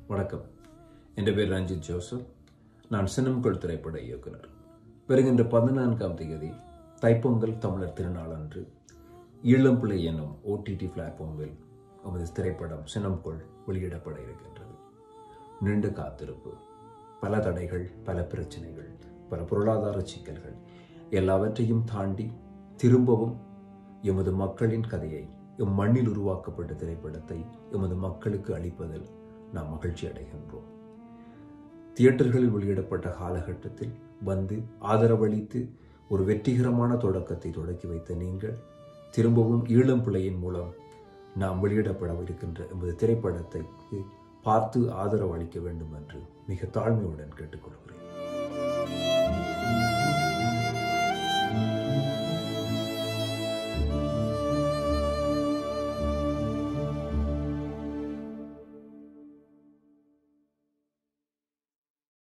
வணக்கம் என் பேர் ரஞ்சித் ஜோசப் நான் சின்னம்கொள் திரைப்பட இயக்குனர் வருகின்ற பதினான்காம் தேதி தைப்பொங்கல் தமிழர் திருநாள் அன்று ஈழம்பிள்ளை என்னும் ஓடிடி பிளாட்ஃபார்மில் நமது திரைப்படம் சின்னம்கொள் வெளியிடப்பட இருக்கின்றது நீண்ட காத்திருப்பு பல தடைகள் பல பிரச்சனைகள் பல பொருளாதார சிக்கல்கள் எல்லாவற்றையும் தாண்டி திரும்பவும் எமது மக்களின் கதையை எம் மண்ணில் உருவாக்கப்பட்ட திரைப்படத்தை எமது மக்களுக்கு அளிப்பதில் நாம் மகிழ்ச்சி அடைகின்றோம் தியேட்டர்களில் வெளியிடப்பட்ட காலகட்டத்தில் வந்து ஆதரவளித்து ஒரு வெற்றிகரமான தொடக்கத்தை தொடக்கி வைத்த நீங்கள் திரும்பவும் ஈழம் பிள்ளையின் மூலம் நாம் வெளியிடப்படவிருக்கின்ற எமது திரைப்படத்தை பார்த்து ஆதரவு அளிக்க வேண்டும் என்று மிக தாழ்மையுடன் கேட்டுக்கொள்கிறோம்